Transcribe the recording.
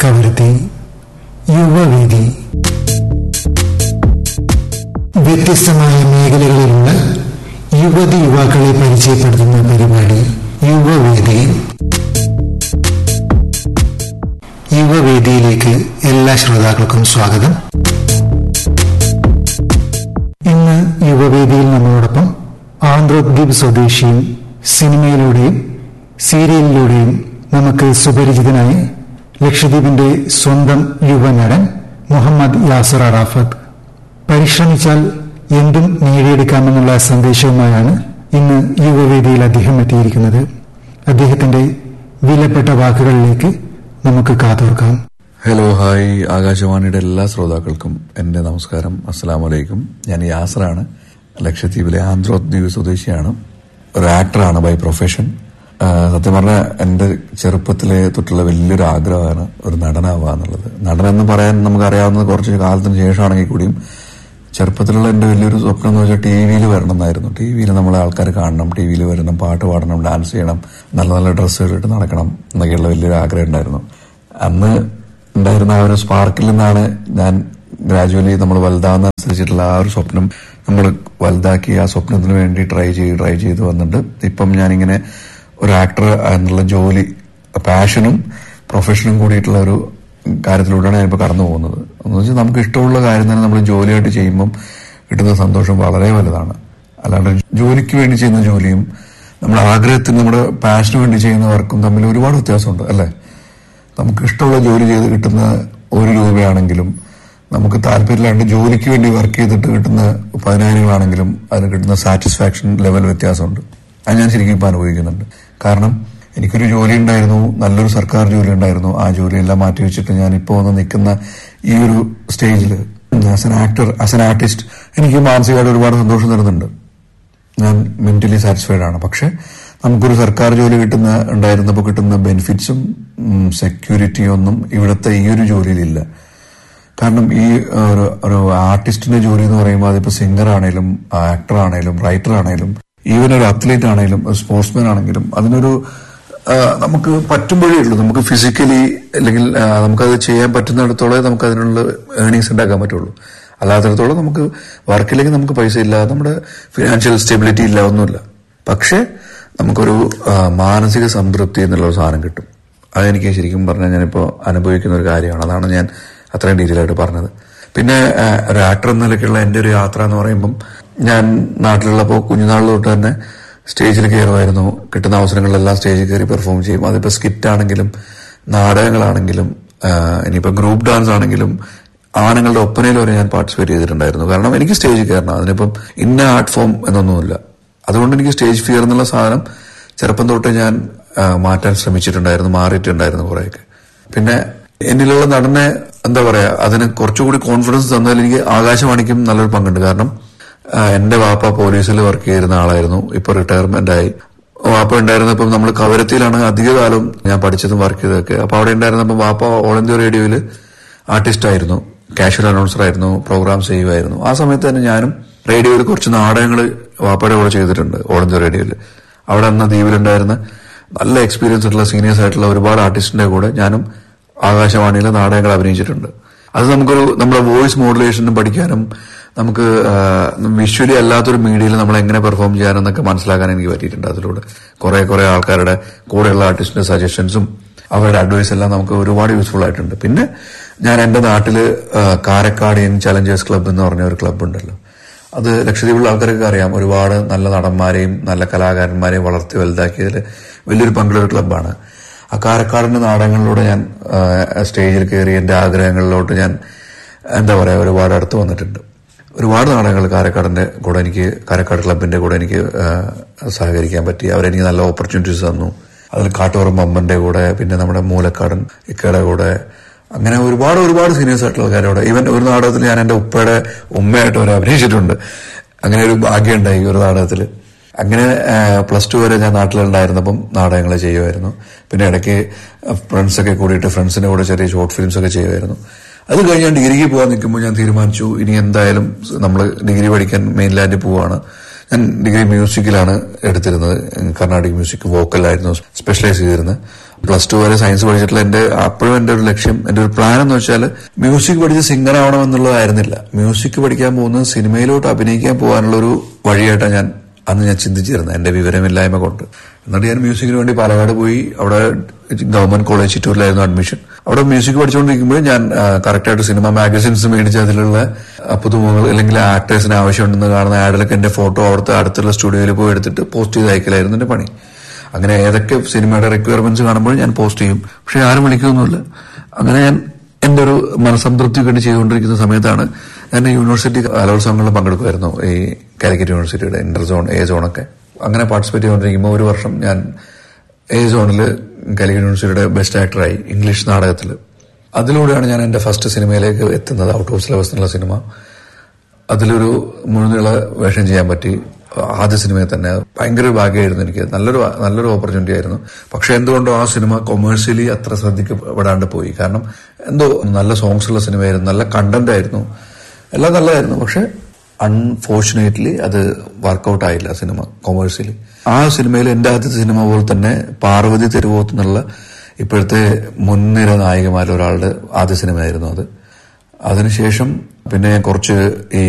കവരത്തി യുവവേദി വ്യത്യസ്തമായ മേഖലകളിലുള്ള യുവതി യുവാക്കളെ പരിചയപ്പെടുത്തുന്ന പരിപാടി യുവവേദി യുവവേദിയിലേക്ക് എല്ലാ ശ്രോതാക്കൾക്കും സ്വാഗതം ഇന്ന് യുവവേദിയിൽ നമ്മളോടൊപ്പം ആന്ധ്രദ്വീപ് സ്വദേശിയും സിനിമയിലൂടെയും സീരിയലിലൂടെയും നമുക്ക് സുപരിചിതനായ ലക്ഷദ്വീപിന്റെ സ്വന്തം യുവനടൻ മുഹമ്മദ് യാസർ അറാഫത്ത് പരിശ്രമിച്ചാൽ എന്തും നേടിയെടുക്കാമെന്നുള്ള സന്ദേശവുമായാണ് ഇന്ന് യുവവേദിയിൽ അദ്ദേഹം എത്തിയിരിക്കുന്നത് അദ്ദേഹത്തിന്റെ വിലപ്പെട്ട വാക്കുകളിലേക്ക് നമുക്ക് കാതോർക്കാം ഹലോ ഹായ് ആകാശവാണിയുടെ എല്ലാ ശ്രോതാക്കൾക്കും എന്റെ നമസ്കാരം അസ്സലാം വലൈക്കും ഞാൻ യാസറാണ് ലക്ഷദ്വീപിലെ ആന്ധ്രോദ്വീപ് സ്വദേശിയാണ് ഒരു ആക്ടറാണ് ബൈ പ്രൊഫഷൻ ആ, സത്യം പറഞ്ഞാൽ എന്റെ ചെറുപ്പത്തിലെ തൊട്ടുള്ള വലിയൊരു ആഗ്രഹമാണ് ഒരു നടനാവുക എന്നുള്ളത് നടനെന്ന് പറയാൻ നമുക്ക് അറിയാവുന്നത് കുറച്ച് കാലത്തിന് ശേഷമാണെങ്കിൽ കൂടിയും ചെറുപ്പത്തിലുള്ള എന്റെ വലിയൊരു സ്വപ്നം എന്ന് വെച്ചാൽ ടി വിയിൽ വരണം എന്നായിരുന്നു ടി വിയിൽ നമ്മളെ ആൾക്കാർ കാണണം ടി വിയിൽ വരണം പാട്ട് പാടണം ഡാൻസ് ചെയ്യണം നല്ല നല്ല ഡ്രസ്സുകൾ ഇട്ട് നടക്കണം എന്നൊക്കെയുള്ള വലിയൊരു ആഗ്രഹം ഉണ്ടായിരുന്നു അന്ന് ഉണ്ടായിരുന്ന ആ ഒരു സ്പാർക്കിൽ നിന്നാണ് ഞാൻ ഗ്രാജുവലി നമ്മൾ വലുതാവുന്ന അനുസരിച്ചിട്ടുള്ള ആ ഒരു സ്വപ്നം നമ്മൾ വലുതാക്കി ആ സ്വപ്നത്തിന് വേണ്ടി ട്രൈ ചെയ്ത് ട്രൈ ചെയ്ത് വന്നിട്ട് ഇപ്പം ഞാനിങ്ങനെ ഒരു ആക്ടർ എന്നുള്ള ജോലി പാഷനും പ്രൊഫഷനും കൂടിയിട്ടുള്ള ഒരു കാര്യത്തിലൂടെയാണ് ഞാനിപ്പോൾ കടന്നു പോകുന്നത് എന്ന് വെച്ചാൽ നമുക്ക് ഇഷ്ടമുള്ള കാര്യം തന്നെ നമ്മൾ ജോലിയായിട്ട് ചെയ്യുമ്പം കിട്ടുന്ന സന്തോഷം വളരെ വലുതാണ് അല്ലാണ്ട് ജോലിക്ക് വേണ്ടി ചെയ്യുന്ന ജോലിയും നമ്മുടെ ആഗ്രഹത്തിന് നമ്മുടെ പാഷന് വേണ്ടി ചെയ്യുന്ന വർക്കും തമ്മിൽ ഒരുപാട് വ്യത്യാസമുണ്ട് അല്ലേ നമുക്ക് ഇഷ്ടമുള്ള ജോലി ചെയ്ത് കിട്ടുന്ന ഒരു രൂപയാണെങ്കിലും നമുക്ക് താല്പര്യമില്ലാണ്ട് ജോലിക്ക് വേണ്ടി വർക്ക് ചെയ്തിട്ട് കിട്ടുന്ന പതിനായിരങ്ങളാണെങ്കിലും അതിന് കിട്ടുന്ന സാറ്റിസ്ഫാക്ഷൻ ലെവൽ വ്യത്യാസമുണ്ട് അത് ഞാൻ ശരിക്കും ഇപ്പം അനുഭവിക്കുന്നുണ്ട് കാരണം എനിക്കൊരു ജോലി ഉണ്ടായിരുന്നു നല്ലൊരു സർക്കാർ ജോലി ഉണ്ടായിരുന്നു ആ ജോലിയെല്ലാം മാറ്റി വെച്ചിട്ട് ഞാൻ ഇപ്പോൾ വന്ന് നിൽക്കുന്ന ഈ ഒരു സ്റ്റേജിൽ as an actor as an artist എനിക്ക് മാനസികമായിട്ട് ഒരുപാട് സന്തോഷം തരുന്നുണ്ട് ഞാൻ മെന്റലി സാറ്റിസ്ഫൈഡ് ആണ് പക്ഷെ നമുക്കൊരു സർക്കാർ ജോലി കിട്ടുന്ന ഉണ്ടായിരുന്നപ്പോൾ കിട്ടുന്ന ബെനിഫിറ്റ്സും സെക്യൂരിറ്റിയും ഒന്നും ഇവിടുത്തെ ഈ ഒരു ജോലിയിലില്ല കാരണം ഈ ഒരു ഒരു ആർട്ടിസ്റ്റിന്റെ ജോലി എന്ന് പറയുമ്പോൾ അതിപ്പോ സിംഗർ ആണേലും ആക്ടർ ആണേലും റൈറ്റർ ആണേലും ഈവൻ ഒരു അത്ലീറ്റ് ആണേലും സ്പോർട്സ്മാൻ ആണെങ്കിലും അതിനൊരു ആ, നമുക്ക് പറ്റുമ്പോഴേ ഉള്ളൂ നമുക്ക് ഫിസിക്കലി അല്ലെങ്കിൽ ആ, നമുക്കത് ചെയ്യാൻ പറ്റുന്നിടത്തോളം നമുക്ക് അതിനുള്ള ഏർണിങ്സ് ഉണ്ടാക്കാൻ പറ്റുള്ളൂ അല്ലാത്തിടത്തോളം നമുക്ക് വർക്കില്ലെങ്കിൽ നമുക്ക് പൈസ ഇല്ല നമ്മുടെ ഫിനാൻഷ്യൽ സ്റ്റെബിലിറ്റി ഇല്ല ഒന്നുമില്ല പക്ഷേ നമുക്കൊരു ആ, മാനസിക സംതൃപ്തി എന്നുള്ള ഒരു സാധനം കിട്ടും അതെനിക്ക് ശരിക്കും പറഞ്ഞാൽ ഞാനിപ്പോൾ അനുഭവിക്കുന്ന ഒരു കാര്യമാണ് അതാണ് ഞാൻ അത്രയും ഡീറ്റെയിൽ ആയിട്ട് പറഞ്ഞത് പിന്നെ ആ, ഒരു ആക്ടർ എന്ന നിലയ്ക്കുള്ള എൻ്റെ ഒരു യാത്ര എന്ന് പറയുമ്പം ഞാൻ നാട്ടിലുള്ളപ്പോൾ കുഞ്ഞുനാളിൽ തൊട്ട് തന്നെ സ്റ്റേജിൽ കയറുമായിരുന്നു കിട്ടുന്ന അവസരങ്ങളിലെല്ലാം സ്റ്റേജിൽ കയറി പെർഫോം ചെയ്യും അതിപ്പോൾ സ്കിറ്റ് ആണെങ്കിലും നാടകങ്ങളാണെങ്കിലും ആ, ഇനിയിപ്പോൾ ഗ്രൂപ്പ് ഡാൻസ് ആണെങ്കിലും ആണുങ്ങളുടെ ഒപ്പനയിൽ വരെ ഞാൻ പാർട്ടിസിപ്പേറ്റ് ചെയ്തിട്ടുണ്ടായിരുന്നു കാരണം എനിക്ക് സ്റ്റേജിൽ കയറണം അതിനിപ്പം ഇന്ന ആർട്ട് ഫോം എന്നൊന്നുമില്ല അതുകൊണ്ട് എനിക്ക് സ്റ്റേജ് ഫിയർ എന്നുള്ള സാധനം ചെറുപ്പം തൊട്ട് ഞാൻ ആ, മാറ്റാൻ ശ്രമിച്ചിട്ടുണ്ടായിരുന്നു മാറിയിട്ടുണ്ടായിരുന്നു കുറെയൊക്കെ പിന്നെ എന്നിലുള്ള നടനെ എന്താ പറയാ അതിന് കുറച്ചുകൂടി കോൺഫിഡൻസ് തന്നാൽ എനിക്ക് ആകാശവാണിക്കും നല്ലൊരു പങ്കുണ്ട് കാരണം ആ, എന്റെ വാപ്പ പോലീസിൽ വർക്ക് ചെയ്തിരുന്ന ആളായിരുന്നു ഇപ്പൊ റിട്ടയർമെന്റ് ആയി വാപ്പ ഉണ്ടായിരുന്നപ്പം നമ്മൾ കവരത്തിയിലാണ് അധികകാലം ഞാൻ പഠിച്ചതും വർക്ക് ചെയ്തതൊക്കെ അപ്പൊ അവിടെ ഉണ്ടായിരുന്നപ്പോൾ വാപ്പ ഓൾ ഇന്ത്യ റേഡിയോയിൽ ആർട്ടിസ്റ്റ് ആയിരുന്നു കാഷ്വൽ അനൗൺസർ ആയിരുന്നു പ്രോഗ്രാംസ് ചെയ്യുമായിരുന്നു ആ സമയത്ത് തന്നെ ഞാനും റേഡിയോയിൽ കുറച്ച് നാടകങ്ങൾ വാപ്പയുടെ കൂടെ ചെയ്തിട്ടുണ്ട് ഓൾ ഇന്ത്യ റേഡിയോയിൽ അവിടെ അന്ന് ദ്വീപിലുണ്ടായിരുന്ന നല്ല എക്സ്പീരിയൻസ് ഉള്ള സീനിയേഴ്സ് ആയിട്ടുള്ള ഒരുപാട് ആർട്ടിസ്റ്റിന്റെ കൂടെ ഞാനും ആകാശവാണിയിലെ നാടകങ്ങൾ അഭിനയിച്ചിട്ടുണ്ട് അത് നമുക്കൊരു നമ്മുടെ വോയിസ് മോഡുലേഷനും പഠിക്കാനും നമുക്ക് വിഷ്വലി അല്ലാത്തൊരു മീഡിയയിൽ നമ്മൾ എങ്ങനെ പെർഫോം ചെയ്യാനെന്നൊക്കെ മനസ്സിലാക്കാൻ എനിക്ക് പറ്റിയിട്ടുണ്ട് അതിലൂടെ കുറെ കുറെ ആൾക്കാരുടെ കൂടെയുള്ള ആർട്ടിസ്റ്റിന്റെ സജഷൻസും അവരുടെ അഡ്വൈസ് എല്ലാം നമുക്ക് ഒരുപാട് യൂസ്ഫുൾ ആയിട്ടുണ്ട് പിന്നെ ഞാൻ എന്റെ നാട്ടില് ആ, കാരക്കാടിയൻ ചലഞ്ചേഴ്സ് ക്ലബ്ബ് എന്ന് പറഞ്ഞ ഒരു ക്ലബ്ബ് ഉണ്ടല്ലോ അത് ലക്ഷദ്വീപിലുള്ള ആൾക്കാർക്ക് അറിയാം ഒരുപാട് നല്ല നടന്മാരെയും നല്ല കലാകാരന്മാരെയും വളർത്തി വലുതാക്കിയതിൽ വലിയൊരു പങ്കുള്ള ഒരു ക്ലബ്ബാണ് ആ കാരക്കാടിന്റെ നാടകങ്ങളിലൂടെ ഞാൻ ആ, സ്റ്റേജിൽ കയറി എന്റെ ആഗ്രഹങ്ങളിലോട്ട് ഞാൻ എന്താ പറയാ ഒരുപാട് അടുത്ത് വന്നിട്ടുണ്ട് ഒരുപാട് നാടകങ്ങൾ കാരക്കാടിന്റെ കൂടെ എനിക്ക് കാരക്കാട് ക്ലബിന്റെ കൂടെ എനിക്ക് ആ, സഹകരിക്കാൻ പറ്റി അവരെനിക്ക് നല്ല ഓപ്പർച്യൂണിറ്റീസ് തന്നു അതിൽ കാട്ടോറം ബമ്പന്റെ കൂടെ പിന്നെ നമ്മുടെ മൂലക്കാടൻ ഇക്കയുടെ കൂടെ അങ്ങനെ ഒരുപാട് ഒരുപാട് സീനിയേഴ്സ് ആയിട്ടുള്ള ആൾക്കാരോട് ഈവൻ ഒരു നാടകത്തിൽ ഞാൻ എന്റെ ഉപ്പയുടെ ഉമ്മയായിട്ട് വരെ അഭിനയിച്ചിട്ടുണ്ട് അങ്ങനെ ഒരു ഭാഗ്യം ഉണ്ടായി ഒരു നാടകത്തിൽ അങ്ങനെ പ്ലസ് ടു വരെ ഞാൻ നാട്ടിലുണ്ടായിരുന്നപ്പം നാടകങ്ങൾ ചെയ്യുമായിരുന്നു പിന്നെ ഇടയ്ക്ക് ഫ്രണ്ട്സൊക്കെ കൂടിയിട്ട് ഫ്രണ്ട്സിന്റെ കൂടെ ചെറിയ ഷോർട്ട് ഫിലിംസ് ഒക്കെ ചെയ്യുമായിരുന്നു അത് കഴിഞ്ഞ് ഞാൻ ഡിഗ്രിക്ക് പോകാൻ നിൽക്കുമ്പോൾ ഞാൻ തീരുമാനിച്ചു ഇനി എന്തായാലും നമ്മൾ ഡിഗ്രി പഠിക്കാൻ മെയിൻലാൻഡിൽ പോവാണ് ഞാൻ ഡിഗ്രി മ്യൂസിക്കിലാണ് എടുത്തിരുന്നത് കർണാടിക് മ്യൂസിക് വോക്കലായിരുന്നു സ്പെഷ്യലൈസ് ചെയ്തിരുന്നത് പ്ലസ് ടു വരെ സയൻസ് പഠിച്ചിട്ടുള്ള എന്റെ അപ്പോഴും എന്റെ ഒരു ലക്ഷ്യം എന്റെ ഒരു പ്ലാൻ എന്ന് വെച്ചാൽ മ്യൂസിക് പഠിച്ച് സിംഗർ ആവണം എന്നുള്ളതായിരുന്നില്ല മ്യൂസിക് പഠിക്കാൻ പോകുന്നത് സിനിമയിലോട്ട് അഭിനയിക്കാൻ പോകാനുള്ള ഒരു വഴിയായിട്ടാണ് ഞാൻ അന്ന് ഞാൻ ചിന്തിച്ചിരുന്നത് എന്റെ വിവരമില്ലായ്മ കൊണ്ട് എന്നിട്ട് ഞാൻ മ്യൂസിക്കിന് വേണ്ടി പാലക്കാട് പോയി അവിടെ ഗവൺമെന്റ് കോളേജ് ചിറ്റൂരിലായിരുന്നു അഡ്മിഷൻ അവിടെ മ്യൂസിക് പഠിച്ചുകൊണ്ടിരിക്കുമ്പോൾ ഞാൻ കറക്റ്റായിട്ട് സിനിമ മാഗസിൻസ് മേടിച്ച് അതിലുള്ള പുതുമുഖങ്ങൾ അല്ലെങ്കിൽ ആക്ടേഴ്സിന് ആവശ്യമുണ്ടെന്ന് കാണുന്ന ആഡിലൊക്കെ എന്റെ ഫോട്ടോ അവിടുത്തെ അടുത്തുള്ള സ്റ്റുഡിയോയിൽ പോയി എടുത്തിട്ട് പോസ്റ്റ് ചെയ്ത് അയക്കലായിരുന്നു എന്റെ പണി അങ്ങനെ ഏതൊക്കെ സിനിമയുടെ റിക്വയർമെന്റ്സ് കാണുമ്പോൾ ഞാൻ പോസ്റ്റ് ചെയ്യും പക്ഷെ ആരും വിളിക്കുകയൊന്നുമില്ല അങ്ങനെ ഞാൻ എന്റെ ഒരു മനസംതൃപ്തിക്ക് വേണ്ടി ചെയ്തുകൊണ്ടിരിക്കുന്ന സമയത്താണ് ഞാൻ യൂണിവേഴ്സിറ്റി കലോത്സവങ്ങളിൽ പങ്കെടുക്കുമായിരുന്നു ഈ കാലിക്കറ്റ് യൂണിവേഴ്സിറ്റിയുടെ ഇന്റർ സോൺ എ സോണൊക്കെ അങ്ങനെ പാർട്ടിസിപ്പേറ്റ് ചെയ്തുകൊണ്ടിരിക്കുമ്പോൾ ഒരു വർഷം ഞാൻ എ സോണിൽ കാലിക്കറ്റ് യൂണിവേഴ്സിറ്റിയുടെ ബെസ്റ്റ് ആക്ടറായി ഇംഗ്ലീഷ് നാടകത്തിൽ അതിലൂടെയാണ് ഞാൻ എന്റെ ഫസ്റ്റ് സിനിമയിലേക്ക് എത്തുന്നത് ഔട്ട് ഓഫ് സിലബസ് എന്നുള്ള സിനിമ അതിലൊരു മുഴുനീള വേഷം ചെയ്യാൻ പറ്റി ആദ്യ സിനിമയിൽ തന്നെ ഭയങ്കര ഭാഗ്യമായിരുന്നു എനിക്ക് നല്ലൊരു നല്ലൊരു ഓപ്പർച്യൂണിറ്റി ആയിരുന്നു പക്ഷെ എന്തുകൊണ്ടോ ആ സിനിമ കൊമേഴ്സ്യലി അത്ര ശ്രദ്ധിക്കപ്പെടാണ്ട് പോയി കാരണം എന്തോ നല്ല സോങ്സ് ഉള്ള സിനിമയായിരുന്നു നല്ല കണ്ടന്റ് ആയിരുന്നു എല്ലാം നല്ലതായിരുന്നു പക്ഷെ അൺഫോർച്ചുനേറ്റ്ലി അത് വർക്കൗട്ട് ആയില്ല സിനിമ കൊമേഴ്സ്യലി ആ സിനിമയിൽ എന്റെ ആദ്യത്തെ സിനിമ പോലെ തന്നെ പാർവതി തെരുവോത്ത് എന്നുള്ള ഇപ്പോഴത്തെ മുൻനിര നായികമാരിൽ ഒരാളുടെ ആദ്യ സിനിമയായിരുന്നു അത് അതിനുശേഷം പിന്നെ ഞാൻ കുറച്ച് ഈ